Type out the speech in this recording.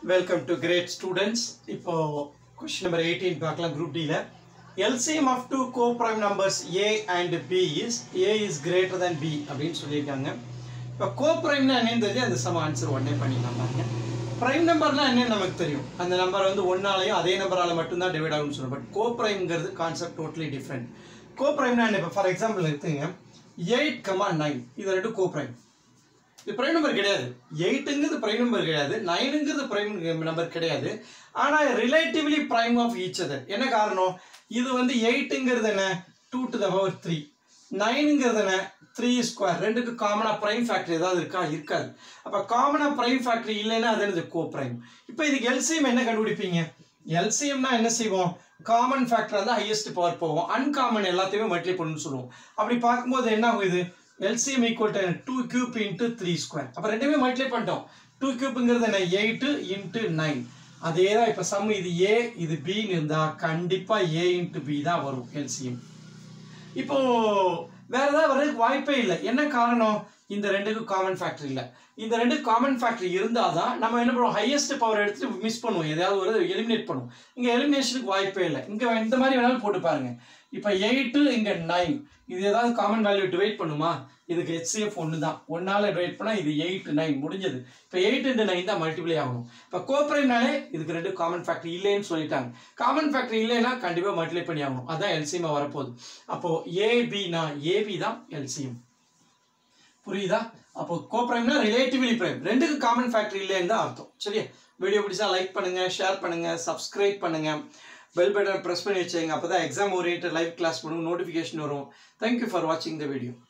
welcome to great students இப்போ question number eighteen பார்க்கலாம் group டியில் LCM of two coprime numbers A and B is A is greater than B அப்படின்னு சொல்லியிருக்காங்க இப்போ கோ ப்ரைம்னா என்னன்னு தெரிஞ்சு அந்த சம ஆன்சர் உடனே பண்ணிடலாம் பாருங்க ப்ரைம் நம்பர்னா என்னன்னு நமக்கு தெரியும் அந்த நம்பர் வந்து ஒன்னாலையும் அதே நம்பரால் மட்டும்தான் டிவைட் ஆகும்னு சொல்லுவோம் பட் கோ ப்ரைம்ங்கிறது கான்செப்ட் டோட்டலி டிஃப்ரெண்ட் கோ ப்ரைம்னா என்ன இப்போ ஃபார் எக்ஸாம்பிள் எடுத்துங்க எயிட் கமா நைன் இது ரெண்டு கோ ப்ரைம் இது பிரைம் நம்பர் கிடையாது எயிட்டுங்கிறது பிரைம் நம்பர் கிடையாது நைனுங்கிறது பிரைம் நம்பர் கிடையாது ஆனால் relatively prime of each other என்ன காரணம் இது வந்து எயிட்டுங்கிறது என்ன two to the power three நைனுங்கிறது என்ன த்ரீ ஸ்கொயர் ரெண்டுக்கு காமனாக ப்ரைம் ஃபேக்டர் ஏதாவது இருக்கா இருக்காது அப்போ காமனாக ப்ரைம் ஃபேக்டர் இல்லைன்னா அது என்னது கோ ப்ரைம் இப்போ இதுக்கு எல்சிஎம் என்ன கண்டுபிடிப்பீங்க எல்சிஎம்னா என்ன செய்வோம் காமன் ஃபேக்டர் வந்து ஹையஸ்ட் பவர் போவோம் அன்காமன் எல்லாத்தையுமே மல்டிப்ளை பண்ணணும்னு சொல்லுவோம் அப்படி பார்க்கும்போது என்ன ஆகும் இது LCM equal to two cube into three square அப்போ ரெண்டுமே மல்டிப்ளை பண்ணிட்டோம் டூ கியூப்புங்கிறது என்ன எயிட்டு இன்ட்டு நைன் அதே தான் இப்போ சம் இது ஏ இது பின்னு இருந்தால் கண்டிப்பாக ஏ இன்ட்டு பி தான் வரும் எல்சிஎம் இப்போ வேற ஏதாவது வர்றதுக்கு வாய்ப்பே இல்லை என்ன காரணம் இந்த ரெண்டுக்கும் காமன் ஃபேக்டர் இல்லை இந்த ரெண்டு காமன் ஃபேக்டர் இருந்தால் தான் நம்ம என்ன பண்ணுவோம் ஹையஸ்ட் பவர் எடுத்துட்டு மிஸ் பண்ணுவோம் எதையாவது ஒரு எலிமினேட் பண்ணுவோம் இங்கே எலிமினேஷனுக்கு வாய்ப்பே இல்லை இங்கே இந்த மாதிரி வேணாலும் போட்டு பாருங்க இப்போ எயிட்டு இங்கே நைன் இது ஏதாவது காமன் வேல்யூ டிவைட் பண்ணுமா இதுக்கு ஹெச்சிஎஃப் ஒன்று தான் ஒன்றால் டிவைட் பண்ணால் இது எயிட் நைன் முடிஞ்சது இப்போ எயிட் இன்ட்டு நைன் தான் மல்டிப்ளை ஆகணும் இப்போ கோப்ரைம்னாலே இதுக்கு ரெண்டு காமன் ஃபேக்டர் இல்லைன்னு சொல்லிட்டாங்க காமன் ஃபேக்டர் இல்லைன்னா கண்டிப்பாக மல்டிப்ளை பண்ணி ஆகணும் அதான் எல்சிஎம் வரப்போகுது அப்போது ஏபினா ஏபி தான் எல்சிஎம் புரியுதா அப்போ கோப்ரைம்னா ரிலேட்டிவ்லி பிரைம் ரெண்டுக்கு காமன் ஃபேக்டர் இல்லைன்னு தான் அர்த்தம் சரியா வீடியோ பிடிச்சா லைக் பண்ணுங்க ஷேர் பண்ணுங்க சப்ஸ்கிரைப் பண்ணுங்க பெல் பட்டன் ப்ரெஸ் பண்ணி வச்சுங்க அப்போ தான் எக்ஸாம் ஓரியன்ட் லைவ் கிளாஸ் பண்ணுவோம் நோட்டிஃபிகேஷன் வரும் தேங்க்யூ ஃபார் வாட்சிங் த வீடியோ